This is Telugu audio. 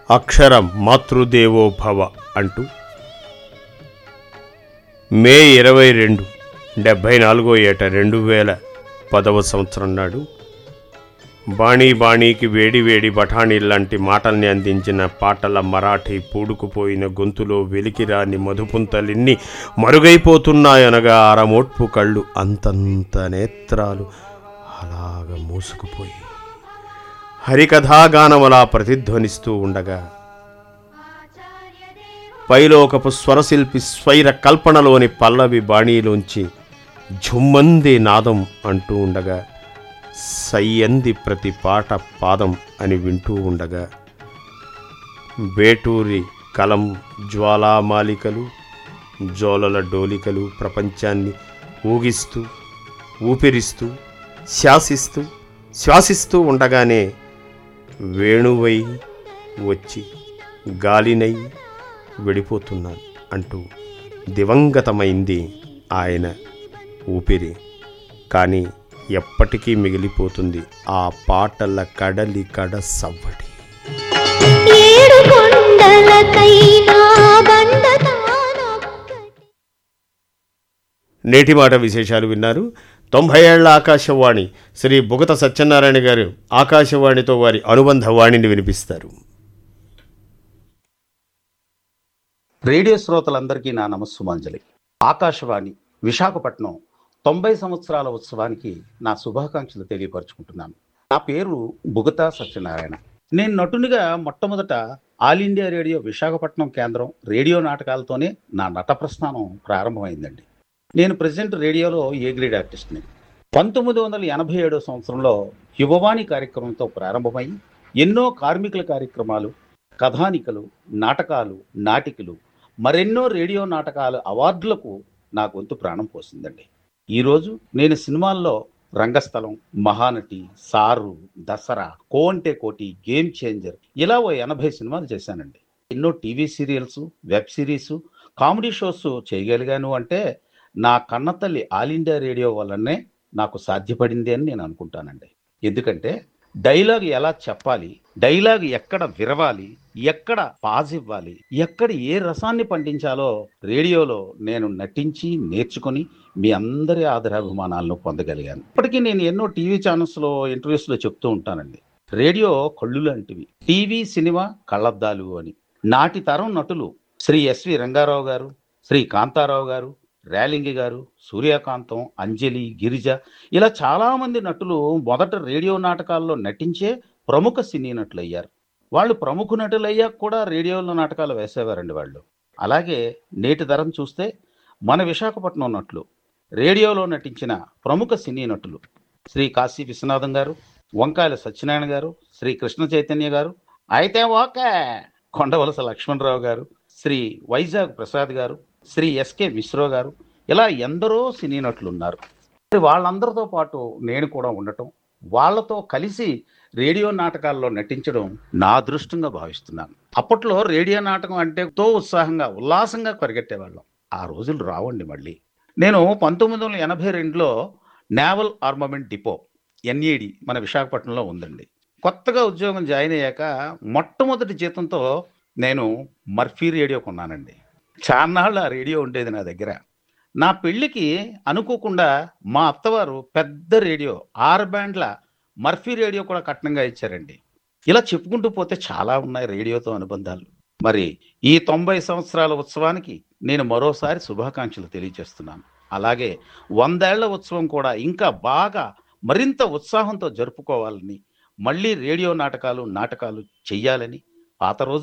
అక్షరం మాతృదేవో భవ అంటూ మే ఇరవై రెండు డెబ్భై నాలుగో ఏట రెండు వేల పదవ సంవత్సరం నాడు బాణీ బాణీకి వేడి వేడి బఠానీ లాంటి మాటల్ని అందించిన పాటల మరాఠీ పూడుకుపోయిన గొంతులో వెలికిరాని మధుపుంతలిన్ని మరుగైపోతున్నాయనగా అరమోట్పు కళ్ళు అంతంత నేత్రాలు అలాగ మూసుకుపోయి హరికథాగానమలా ప్రతిధ్వనిస్తూ ఉండగా పైలోకపు స్వరశిల్పి స్వైర కల్పనలోని పల్లవి బాణీలోంచి ఝుమ్మంది నాదం అంటూ ఉండగా సయ్యంది ప్రతి పాట పాదం అని వింటూ ఉండగా వేటూరి కలం జ్వాలామాలికలు జోలల డోలికలు ప్రపంచాన్ని ఊగిస్తూ ఊపిరిస్తూ శాసిస్తూ శ్వాసిస్తూ ఉండగానే వేణువై వచ్చి గాలినై వెళ్ళిపోతున్నాను అంటూ దివంగతమైంది ఆయన ఊపిరి కానీ ఎప్పటికీ మిగిలిపోతుంది ఆ పాటల కడలి కడ సవ్వడి ఏడు కొండలకైనా బండతానొక్కటి నేటి మాట విశేషాలు విన్నారు తొంభై ఏళ్ల ఆకాశవాణి శ్రీ బుగత సత్యనారాయణ గారు ఆకాశవాణితో వారి అనుబంధ వాణిని వినిపిస్తారు రేడియో శ్రోతలందరికీ నా నమస్సుమాంజలి ఆకాశవాణి విశాఖపట్నం తొంభై సంవత్సరాల ఉత్సవానికి నా శుభాకాంక్షలు తెలియపరుచుకుంటున్నాను నా పేరు బుగతా సత్యనారాయణ నేను నటునిగా మొట్టమొదట ఆల్ ఇండియా రేడియో విశాఖపట్నం కేంద్రం రేడియో నాటకాలతోనే నా నట ప్రస్థానం ప్రారంభమైందండి నేను ప్రజెంట్ రేడియోలో ఏ గ్రేడ్ ఆర్టిస్ట్ని పంతొమ్మిది వందల ఎనభై ఏడో సంవత్సరంలో యువవాణి కార్యక్రమంతో ప్రారంభమై ఎన్నో కార్మికుల కార్యక్రమాలు కథానికలు నాటకాలు నాటికలు మరెన్నో రేడియో నాటకాల అవార్డులకు నా గొంతు ప్రాణం పోసిందండి ఈరోజు నేను సినిమాల్లో రంగస్థలం మహానటి సారు దసరా కోంటే కోటి గేమ్ చేంజర్ ఇలా ఓ ఎనభై సినిమాలు చేశానండి ఎన్నో TV serials web series comedy shows చేయగలిగాను అంటే నా కన్నతల్లి ఆల్ ఇండియా రేడియో వల్లనే నాకు సాధ్యపడింది అని నేను అనుకుంటానండి ఎందుకంటే డైలాగ్ ఎలా చెప్పాలి డైలాగ్ ఎక్కడ విరవాలి ఎక్కడ పాజ్ ఇవ్వాలి ఎక్కడ ఏ రసాన్ని పండించాలో రేడియోలో నేను నటించి నేర్చుకుని మీ అందరి ఆదరాభిమానాలను పొందగలిగాను ఇప్పటికీ నేను ఎన్నో టీవీ ఛానల్స్లో ఇంటర్వ్యూస్లో చెప్తూ ఉంటానండి రేడియో కళ్ళు లాంటివి టీవీ సినిమా కళ్ళద్దాలు అని నాటి తరం నటులు శ్రీ ఎస్వి రంగారావు గారు శ్రీ కాంతారావు గారు రేలింగి గారు సూర్యకాంతం అంజలి గిరిజ ఇలా చాలా మంది నటులు మొదట రేడియో నాటకాల్లో నటించే ప్రముఖ సినీ నటులు అయ్యారు వాళ్ళు ప్రముఖ నటులు అయ్యాక కూడా రేడియోలో నాటకాలు వేసేవారండి వాళ్ళు అలాగే నేటి తరం చూస్తే మన విశాఖపట్నం నటులు రేడియోలో నటించిన ప్రముఖ సినీ నటులు శ్రీ కాశీ విశ్వనాథం గారు వంకాయల సత్యనారాయణ గారు శ్రీ కృష్ణ చైతన్య గారు అయితే ఓకే కొండవలస లక్ష్మణరావు గారు శ్రీ వైజాగ్ ప్రసాద్ గారు శ్రీ ఎస్కే మిశ్రో గారు ఇలా ఎందరో సినీ నటులు ఉన్నారు మరి వాళ్ళందరితో పాటు నేను కూడా ఉండటం వాళ్ళతో కలిసి రేడియో నాటకాల్లో నటించడం నా అదృష్టంగా భావిస్తున్నాను అప్పట్లో రేడియో నాటకం అంటే ఎంతో ఉత్సాహంగా ఉల్లాసంగా పరిగెట్టేవాళ్ళం ఆ రోజులు రావండి మళ్ళీ నేను పంతొమ్మిది వందల ఎనభై రెండులో నేవల్ ఆర్మమెంట్ డిపో ఎన్ఈడి మన విశాఖపట్నంలో ఉందండి కొత్తగా ఉద్యోగం జాయిన్ అయ్యాక మొట్టమొదటి జీతంతో నేను మర్ఫీ రేడియో కొన్నానండి చాన్నాళ్ళు ఆ రేడియో ఉండేది నా దగ్గర నా పెళ్ళికి అనుకోకుండా మా అత్తవారు పెద్ద రేడియో ఆరు బ్యాండ్ల మర్ఫీ రేడియో కూడా కట్నంగా ఇచ్చారండి ఇలా చెప్పుకుంటూ పోతే చాలా ఉన్నాయి రేడియోతో అనుబంధాలు మరి ఈ తొంభై సంవత్సరాల ఉత్సవానికి నేను మరోసారి శుభాకాంక్షలు తెలియజేస్తున్నాను అలాగే వందేళ్ల ఉత్సవం కూడా ఇంకా బాగా మరింత ఉత్సాహంతో జరుపుకోవాలని మళ్ళీ రేడియో నాటకాలు నాటకాలు చెయ్యాలని పాత రోజు